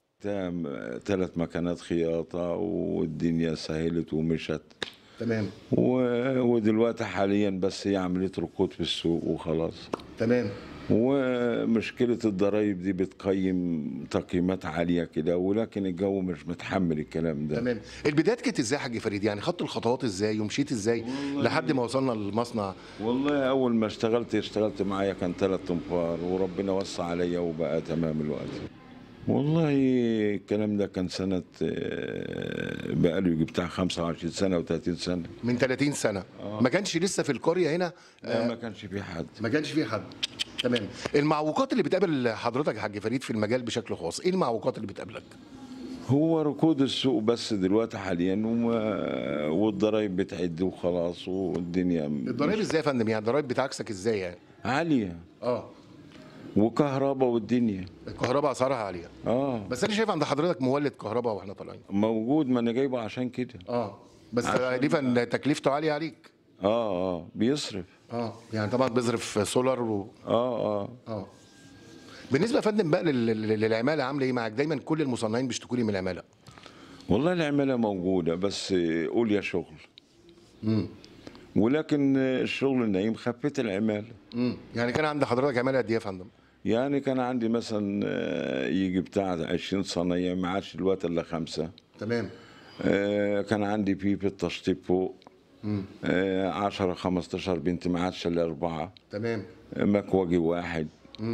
ثلاث مكانات خياطة والدنيا سهلت ومشت
تمام
و- ودلوقتي حاليا بس هي عملية ركود في السوق وخلاص
تمام
ومشكلة الضرايب دي بتقيم تقييمات عالية كده ولكن الجو مش متحمل الكلام ده
تمام البدايات كانت ازاي يا حاج فريد يعني خدت الخطوات ازاي ومشيت ازاي لحد ما وصلنا للمصنع
والله أول ما اشتغلت اشتغلت معايا كان ثلاث تنفار وربنا وسع عليا وبقى تمام الوقت والله الكلام ده كان سنة آه، بقاله يجي بتاع 25 سنة و30 سنة
من 30 سنه ما كانش لسه في القريه هنا
لا ما كانش في حد
ما كانش في حد تمام المعوقات اللي بتقابل حضرتك يا حاج فريد في المجال بشكل خاص ايه المعوقات اللي بتقابلك
هو ركود السوق بس دلوقتي حاليا وما- والضرايب بتعد وخلاص والدنيا
الضرايب ازاي يا فندم يعني الضرايب بتعكسك ازاي يعني
عالية
اه
وكهرباء والدنيا
الكهرباء اسعارها عاليه
اه
بس انا شايف عند حضرتك مولد كهرباء واحنا طالعين
موجود ما انا جايبه عشان كده
اه بس تقريبا تكلفته عاليه عليك
اه اه بيصرف
اه يعني طبعا بيصرف سولار و...
اه اه
اه بالنسبه يا فندم بقى لل- لل- للعماله عامله ايه معاك دايما كل المصنعين بيشتكوا لي من العماله
والله العمالة موجودة بس قول يا شغل ولكن الشغل النايم خفت العمالة
امم يعني كان عند حضرتك عماله قد ايه يا فندم
يعني كان عندي مثلا آه، يجي بتاع 20 صنايعي ما عادش الوقت الا خمسة
تمام
آه، كان عندي بيبي التشطيب فوق آه، 10 15 بنت ما عادش الا اربعه
تمام
آه، مكوجي واحد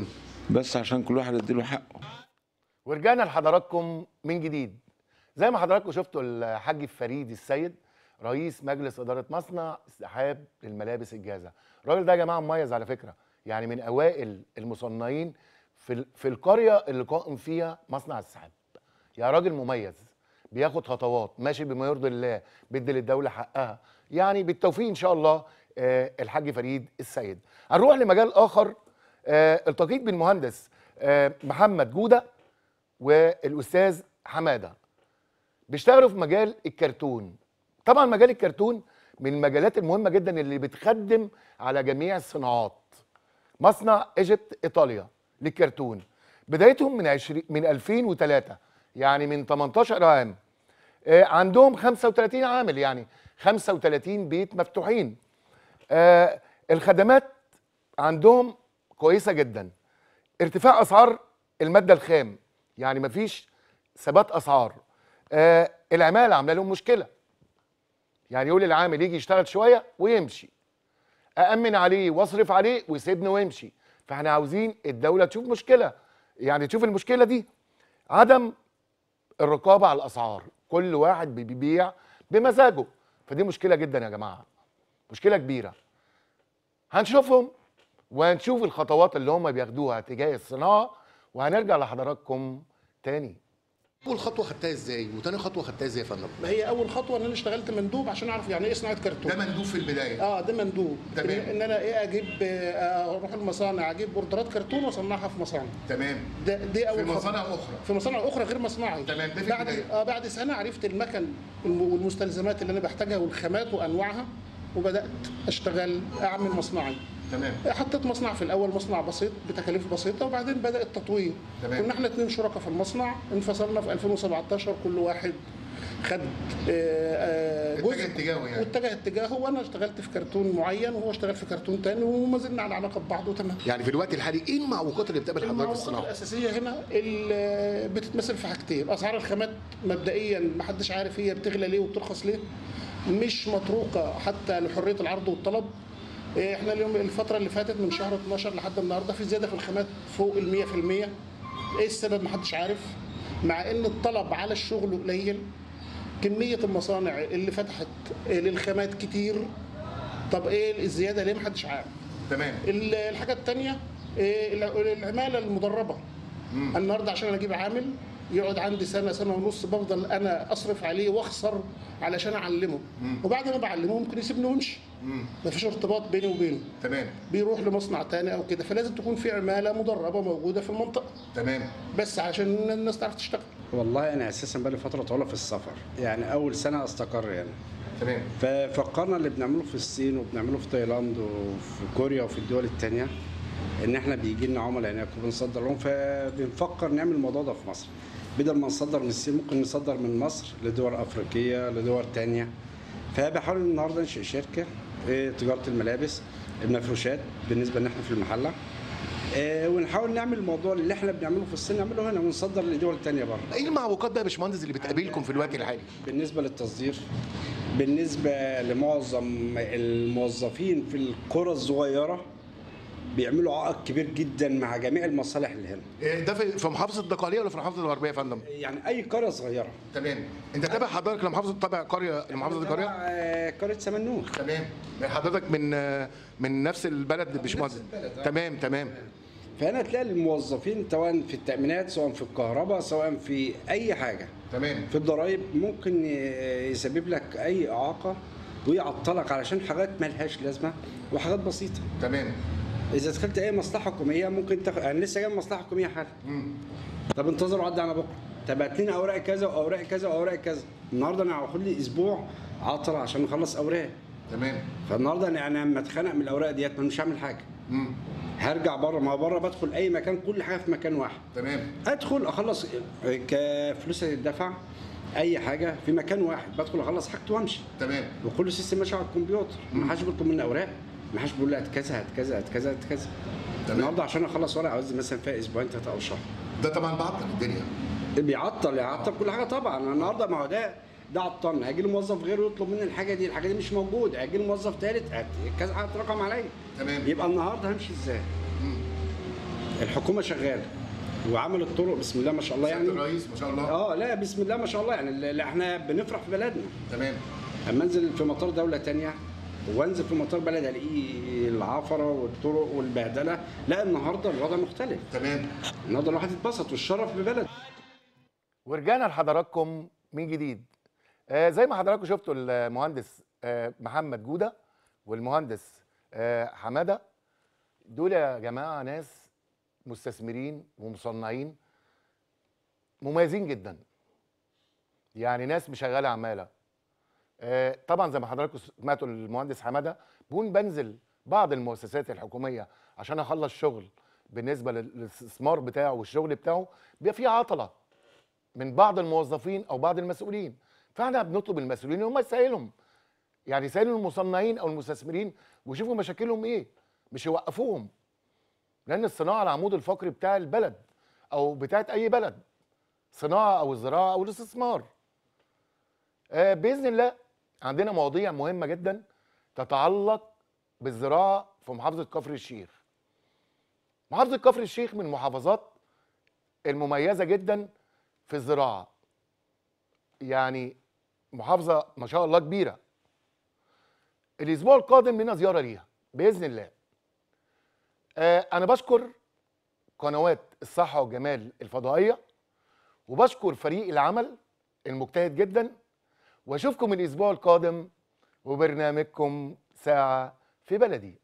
بس عشان كل واحد يديله حقه
ورجعنا لحضراتكم من جديد زي ما حضراتكم شفتوا الحاج فريد السيد رئيس مجلس اداره مصنع السحاب للملابس الجاهزه الراجل ده يا جماعه مميز على فكره يعني من اوائل المصنعين في ال- في القريه اللي قائم فيها مصنع السحاب يا راجل مميز بياخد خطوات ماشي بما يرضي الله بيدي للدوله حقها يعني بالتوفيق ان شاء الله آه، الحاج فريد السيد هنروح لمجال اخر آه، التقيت بالمهندس آه، محمد جوده والاستاذ حماده بيشتغلوا في مجال الكرتون طبعا مجال الكرتون من المجالات المهمه جدا اللي بتخدم على جميع الصناعات مصنع ايجيبت ايطاليا للكرتون بدايتهم من 20 من 2003 يعني من 18 عام آه، عندهم 35 عامل يعني 35 بيت مفتوحين آه، الخدمات عندهم كويسه جدا ارتفاع اسعار الماده الخام يعني مفيش ثبات اسعار آه العماله عامله لهم مشكله يعني يقول العامل يجي يشتغل شويه ويمشي أأمن عليه واصرف عليه ويسيبني ويمشي فاحنا عاوزين الدولة تشوف مشكلة يعني تشوف المشكلة دي عدم الرقابة على الأسعار كل واحد بيبيع بمزاجه فدي مشكلة جدا يا جماعة مشكلة كبيرة هنشوفهم وهنشوف الخطوات اللي هم بياخدوها تجاه الصناعة وهنرجع لحضراتكم تاني
اول خطوه خدتها ازاي وتاني خطوه خدتها ازاي يا فندم
ما هي اول خطوه ان انا اشتغلت مندوب عشان اعرف يعني ايه صناعه كرتون
ده مندوب في البدايه
اه ده مندوب
تمام.
ان, إن انا ايه اجيب آه، اروح المصانع اجيب اوردرات كرتون واصنعها في مصانع
تمام
ده دي اول
في
خطوة.
مصانع اخرى
في مصانع اخرى غير مصنعي
تمام، ده في
بعد
البداية.
اه بعد سنه عرفت المكن والم- والمستلزمات اللي انا بحتاجها والخامات وانواعها وبدات اشتغل اعمل مصنعي
تمام
حطيت مصنع في الاول مصنع بسيط بتكاليف بسيطه وبعدين بدا التطوير
تمام.
كنا احنا اتنين شركاء في المصنع انفصلنا في 2017 كل واحد خد آه، آه،
اتجه
جزء
اتجاهه يعني.
واتجه اتجاهه وانا اشتغلت في كرتون معين وهو اشتغل في كرتون تاني وما زلنا على علاقه ببعض وتمام
يعني في الوقت الحالي ايه المعوقات اللي بتقابل حضرتك في
المعوقات
الصناعه؟
الاساسيه هنا ال- بتتمثل في حاجتين اسعار الخامات مبدئيا ما حدش عارف هي بتغلى ليه وبترخص ليه مش متروكه حتى لحريه العرض والطلب إيه، احنا اليوم الفتره اللي فاتت من شهر 12 لحد النهارده في زياده في الخامات فوق ال 100% ايه السبب ما حدش عارف مع ان الطلب على الشغل قليل كميه المصانع اللي فتحت للخامات كتير طب ايه الزياده ليه ما حدش عارف
تمام
ال- الحاجه الثانيه العماله المدربه النهارده عشان أنا اجيب عامل يقعد عندي سنه سنه ونص بفضل انا اصرف عليه واخسر علشان اعلمه وبعد ما بعلمه ممكن يسيبني ويمشي مفيش ارتباط بيني وبينه
تمام
بيروح لمصنع تاني او كده فلازم تكون في عماله مدربه موجوده في المنطقه
تمام
بس عشان الناس تعرف تشتغل
والله انا اساسا بقالي فتره طويله في السفر يعني اول سنه استقر يعني
تمام
ففكرنا اللي بنعمله في الصين وبنعمله في تايلاند وفي كوريا وفي الدول التانية ان احنا بيجي لنا عملاء هناك وبنصدر لهم فبنفكر نعمل الموضوع ده في مصر بدل ما نصدر من الصين ممكن نصدر من مصر لدول افريقيه لدول تانية فبحاول النهارده انشئ شركه إيه، تجاره الملابس المفروشات بالنسبه ان احنا في المحله إيه، ونحاول نعمل الموضوع اللي احنا بنعمله في الصين نعمله هنا ونصدر لدول تانية بره
ايه المعوقات بقى يا باشمهندس اللي بتقابلكم في الوقت الحالي؟
بالنسبة للتصدير بالنسبة لمعظم الموظفين في القرى الصغيرة بيعملوا عائق كبير جدا مع جميع المصالح اللي هنا
إيه ده في في محافظه الدقهليه ولا في محافظه الغربيه يا فندم؟
يعني اي قرية صغيرة
تمام انت تابع حضرتك لمحافظه تابع قريه لمحافظه الدقهليه؟
آه، قرية سمنوخ
تمام حضرتك من آه، من نفس البلد باشمهندس تمام تمام
فهنا تلاقي الموظفين سواء في التأمينات سواء في الكهرباء سواء في أي حاجة
تمام
في الضرايب ممكن يسبب لك أي إعاقة ويعطلك علشان حاجات ملهاش لازمة وحاجات بسيطة
تمام
اذا دخلت اي مصلحه حكوميه ممكن تاخد انا لسه جاي من مصلحه حكوميه حالا طب انتظروا عدى على بكره طب هات لنا اوراق كذا واوراق كذا واوراق كذا النهارده انا هاخد لي اسبوع عطل عشان نخلص اوراق
تمام
فالنهارده انا يعني لما اتخانق من الاوراق ديت ما مش هعمل حاجه هرجع بره ما بره بدخل اي مكان كل حاجه في مكان واحد
تمام
ادخل اخلص كفلوس هتدفع اي حاجه في مكان واحد بدخل اخلص حاجتي وامشي
تمام
وكل سيستم ماشي على الكمبيوتر ما حدش بيطلب مني اوراق ما حدش بيقول لي هات كذا هات كذا هات كذا هات كذا النهارده عشان اخلص ورقه عاوز مثلا فيها اسبوعين ثلاثه او شهر
ده طبعا بعطل الدنيا
بيعطل يعطل كل حاجه طبعا أنا النهارده ما هو ده ده عطلنا هيجي لي موظف غيره يطلب مني الحاجه دي الحاجه دي مش موجوده هيجي لي موظف ثالث هات كذا هات رقم عليا
تمام
يبقى النهارده همشي ازاي الحكومه شغاله وعملت طرق بسم الله ما شاء الله يعني
الرئيس ما شاء الله
اه لا بسم الله ما شاء الله يعني اللي احنا بنفرح في بلدنا
تمام
اما انزل في مطار دوله تانية وانزل في مطار بلد الاقي العفره والطرق والبهدله لا النهارده الوضع مختلف
تمام
النهارده الواحد يتبسط والشرف ببلد
ورجعنا لحضراتكم من جديد آه زي ما حضراتكم شفتوا المهندس آه محمد جوده والمهندس آه حماده دول يا جماعه ناس مستثمرين ومصنعين مميزين جدا يعني ناس مشغله عماله آه طبعا زي ما حضراتكم سمعتوا المهندس حماده بكون بنزل بعض المؤسسات الحكوميه عشان اخلص شغل بالنسبه لل- للاستثمار بتاعه والشغل بتاعه بيبقى فيه عطله من بعض الموظفين او بعض المسؤولين فاحنا بنطلب المسؤولين ان هم يسهلهم يعني يسهلوا المصنعين او المستثمرين ويشوفوا مشاكلهم ايه مش يوقفوهم لان الصناعه العمود الفقري بتاع البلد او بتاعت اي بلد صناعه او الزراعه او الاستثمار آه باذن الله عندنا مواضيع مهمه جدا تتعلق بالزراعه في محافظه كفر الشيخ محافظه كفر الشيخ من المحافظات المميزه جدا في الزراعه يعني محافظه ما شاء الله كبيره الاسبوع القادم لنا زياره ليها باذن الله آه انا بشكر قنوات الصحه والجمال الفضائيه وبشكر فريق العمل المجتهد جدا واشوفكم الاسبوع القادم وبرنامجكم ساعه في بلدي